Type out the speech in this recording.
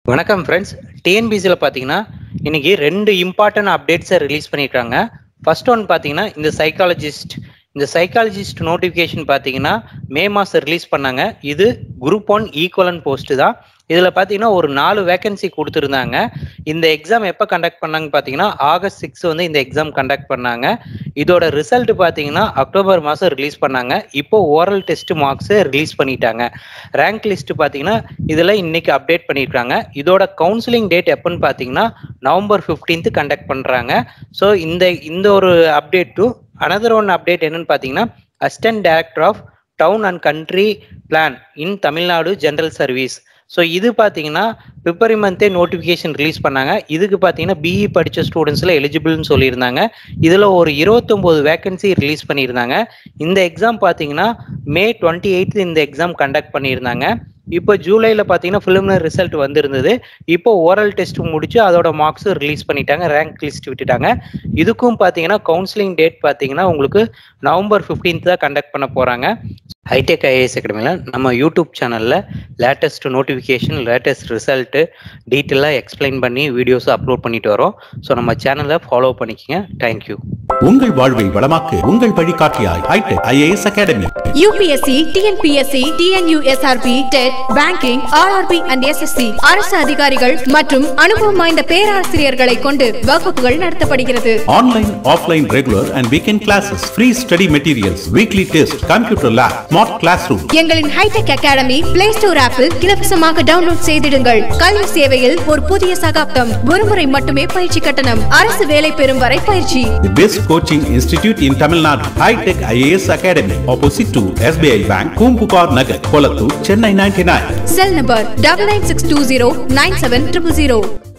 வணக்கம் ஃப்ரெண்ட்ஸ் டிஎன்பிசியில் பார்த்தீங்கன்னா இன்னைக்கு ரெண்டு இம்பார்ட்டன்ட் அப்டேட்ஸை ரிலீஸ் பண்ணியிருக்காங்க ஃபர்ஸ்ட் ஒன் பார்த்தீங்கன்னா இந்த சைக்காலஜிஸ்ட் இந்த சைக்காலஜிஸ்ட் நோட்டிஃபிகேஷன் பார்த்தீங்கன்னா மே மாதம் ரிலீஸ் பண்ணாங்க இது குரூப் ஒன் ஈக்குவலன் போஸ்ட் தான் இதில் பார்த்தீங்கன்னா ஒரு நாலு வேகன்சி கொடுத்துருந்தாங்க இந்த எக்ஸாம் எப்போ கண்டக்ட் பண்ணாங்க பார்த்தீங்கன்னா ஆகஸ்ட் சிக்ஸ் வந்து இந்த எக்ஸாம் கண்டக்ட் பண்ணாங்க இதோட ரிசல்ட் பார்த்தீங்கன்னா அக்டோபர் மாதம் ரிலீஸ் பண்ணாங்க இப்போ ஓரல் டெஸ்ட் மார்க்ஸை ரிலீஸ் பண்ணிட்டாங்க ரேங்க் லிஸ்ட் பார்த்தீங்கன்னா இதில் இன்னைக்கு அப்டேட் பண்ணியிருக்காங்க இதோட கவுன்சிலிங் டேட் எப்போன்னு பார்த்தீங்கன்னா நவம்பர் ஃபிஃப்டீன்த் கண்டக்ட் பண்ணுறாங்க ஸோ இந்த இந்த ஒரு update to another one update என்னன்னு பார்த்தீங்கன்னா assistant director of town and country plan in Tamil Nadu general service so இது பார்த்தீங்கன்னா பிப்ரவரி மந்தே நோட்டிஃபிகேஷன் ரிலீஸ் பண்ணாங்க இதுக்கு பார்த்தீங்கன்னா பிஇ படித்த ஸ்டூடெண்ட்ஸில் எலிஜிபிள்னு சொல்லியிருந்தாங்க இதில் ஒரு இருபத்தொம்போது வேகன்சி ரிலீஸ் பண்ணியிருந்தாங்க இந்த எக்ஸாம் பார்த்தீங்கன்னா மே டுவெண்ட்டி எயித் இந்த எக்ஸாம் கண்டக்ட் பண்ணியிருந்தாங்க இப்போ ஜூலையில் பார்த்தீங்கன்னா ஃபிலிமினரி ரிசல்ட் வந்திருந்தது இப்போ ஓரல் டெஸ்ட் முடிச்சு அதோட மார்க்ஸும் ரிலீஸ் பண்ணிட்டாங்க ரேங்க் லிஸ்ட் விட்டுட்டாங்க இதுக்கும் பார்த்தீங்கன்னா கவுன்சிலிங் டேட் பார்த்தீங்கன்னா உங்களுக்கு நவம்பர் ஃபிஃப்டீன்த் தான் கண்டக்ட் பண்ண போகிறாங்க ஹைடெக் ஐஏஎஸ் அகாடமியில் நம்ம யூடியூப் சேனலில் லேட்டஸ்ட் நோட்டிஃபிகேஷன் லேட்டஸ்ட் ரிசல்ட்டு டீட்டெயிலாக எக்ஸ்பிளைன் பண்ணி வீடியோஸ் அப்லோட் பண்ணிட்டு வரோம் ஸோ நம்ம சேனலை ஃபாலோ பண்ணிக்கங்க தேங்க்யூ உங்கள் வாழ்வை வளமாக்கு உங்கள் வழிகாட்டியாய் hitech IAS academy UPSC TNPSC TNUSRB TET banking RRB and SSC அரசு அதிகாரிகள் மற்றும் அனுபவம் வாய்ந்த பேராசிரியர்களை கொண்டு வகுப்புகள் நடத்தப்படுகிறது online offline regular and weekend classes free study materials weekly test computer lab smart class room எங்களின் ஹைடெக் அகாடமி பிளே ஸ்டோர் ஆப்பில் இலவசமாக டவுன்லோட் செய்திடுங்கள் கல்வி சேவையில் ஒரு புதிய சகாப்தம் ஒருமுறை மட்டுமே பயிற்சி கட்டணம் அரசு வேலை பெறும் வரை பயிற்சி The best coaching institute in Tamil Nadu, High Tech IAS Academy, opposite to SBI Bank, Kumpupar Nagar, Kolattur, Chennai 99. Cell number double nine six two zero nine seven triple zero